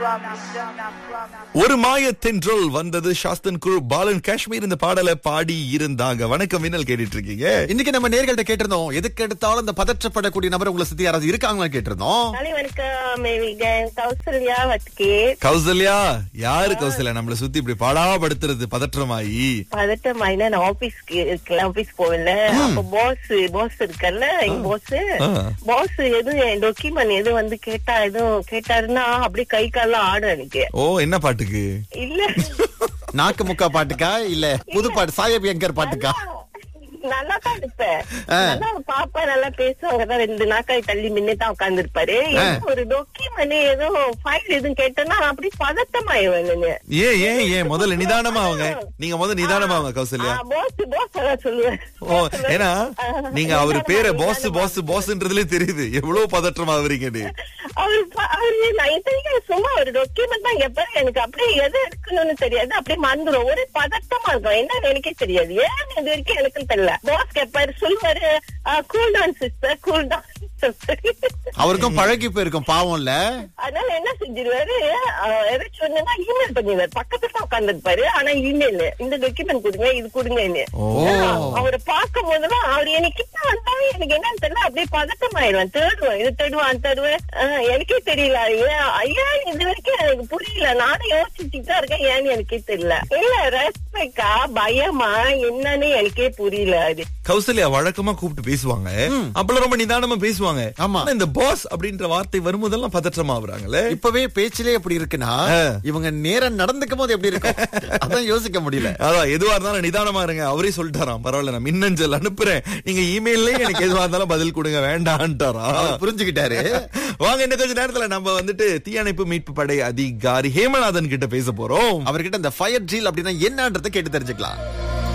ஒரு மாய தென்றல் வந்தது சாஸ்தன் குழு பாலன் காஷ்மீர் இந்த பாடலை பாடி இருந்தாங்க வணக்கம் மின்னல் கேட்டுட்டு இருக்கீங்க இன்னைக்கு நம்ம நேர்கள்ட்ட கேட்டிருந்தோம் எதுக்கு எடுத்தாலும் இந்த பதற்றப்படக்கூடிய நபர் உங்களை சுத்தி யாராவது இருக்காங்களா கேட்டிருந்தோம் காலை வணக்கம் மேவிக கௌசல்யா வட்கே கௌசல்யா யாரு கௌசல்யா நம்மள சுத்தி இப்படி பாடாபடுத்துறது பதற்றமாயி பதட்டமாயினா நான் ஆபீஸ்க்கு இருக்கலாம் ஆபீஸ் போகல அப்ப பாஸ் பாஸ் இருக்கல்ல எங்க பாஸ் ஆ. பாஸ் எதுவும் டாக்குமெண்ட் எதுவும் வந்து கேட்டா எதுவும் கேட்டாருன்னா அப்படியே கை கால்லாம் ஆடும் எனக்கு ஓ என்ன பாட்டுக்கு இல்ல நாக்கு முக்கா பாட்டுக்கா இல்ல புது பாட்டு சாயப் எங்கர் பாட்டுக்கா நல்லா தான் இருப்பேன் நல்லா பாப்பா நல்லா பேசுவாங்க தான் ரெண்டு நாக்காய் தள்ளி முன்னே தான் உட்கார்ந்து இருப்பாரு ஒரு டாக்குமெண்ட் ஏதோ ஃபைல் எதுவும் கேட்டேன்னா அப்படி பதட்டமாயிடுவேன் ஏன் ஏன் ஏன் முதல்ல நிதானமா அவங்க நீங்க முதல்ல நிதானமா அவங்க கௌசல்யா பாஸ் பாஸ் அதான் சொல்லுவேன் ஓ ஏன்னா நீங்க அவர் பேரை பாஸ் பாஸ் பாஸ்ன்றதுலே தெரியுது எவ்வளவு பதற்றமா ஆகுறீங்கன்னு அவரு ப- அவரு நான் இத்தனைக்கும் சும்மா ஒரு டாக்குமெண்ட் தான் எப்ப எனக்கு அப்படியே எது எடுக்கணும்னு தெரியாது அப்படியே மறந்துடும் ஒரே பதட்டமா இருக்கும் என்னன்னு எனக்கே தெரியாது ஏன் இது வரைக்கும் எனக்கு தெரியல பாஸ் கேட்பாரு சொல்லுவாரு cool down sister cool down அவருக்கும் பழகி போயிருக்கும் பாவம் இல்ல அதனால என்ன செஞ்சிருவாரு ஆஹ் ஏதாச்சும் ஒண்ணுன்னா இமெயில் பண்ணிடுவாரு பக்கத்துல தான் உட்காந்துருப்பாரு ஆனா இமெயில் இந்த டாக்குமெண்ட் கொடுங்க இது கொடுங்கன்னு ஓ. அவரை பார்க்கும் போதுதான் அவர் எனக்கு கிட்ட வந்தாலும் எனக்கு என்னன்னு தெரியல அப்படியே பதட்டம் ஆயிடுவேன் தேடுவேன் இது தேடுவான் தேடுவேன் ஆஹ் எனக்கே தெரியல ஏன் ஐயா இது வரைக்கும் எனக்கு புரியல நானும் யோசிச்சுட்டு தான் இருக்கேன் ஏன்னு எனக்கே தெரியல இல்ல ரெஸ்பெக்டா பயமா என்னன்னு எனக்கே புரியல அது கௌசல்யா வழக்கமா கூப்பிட்டு பேசுவாங்க அப்பெல்லாம் ரொம்ப நிதானமா பேசுவாங்க ஆமா. ஆனா இந்த பாஸ் அப்படின்ற வார்த்தை வரும்போதெல்லாம் பதற்றமா ஆகுறாங்களே இப்பவே பேச்சிலே எப்படி இருக்குன்னா ஆ. இவங்க நேரம் நடந்துக்கும் போது எப்படி இருக்கும் அதான் யோசிக்க முடியல அதான் எதுவா இருந்தாலும் நிதானமா இருங்க அவரே சொல்லிட்டாராம் பரவாயில்ல நான் மின்னஞ்சல் அனுப்புறேன் நீங்க இமெயில்லயே எனக்கு எதுவா இருந்தாலும் பதில் கொடுங்க வேண்டான்ட்டாரா அவர் புரிஞ்சுக்கிட்டாரு வாங்க இன்னும் கொஞ்ச நேரத்துல நம்ம வந்துட்டு தீயணைப்பு மீட்பு படை அதிகாரி ஹேமநாதன் கிட்ட பேச போறோம் அவர்கிட்ட இந்த ஃபயர் ஜீல் அப்படின்னா என்னன்றதை கேட்டு தெரிஞ்சுக்கலாம்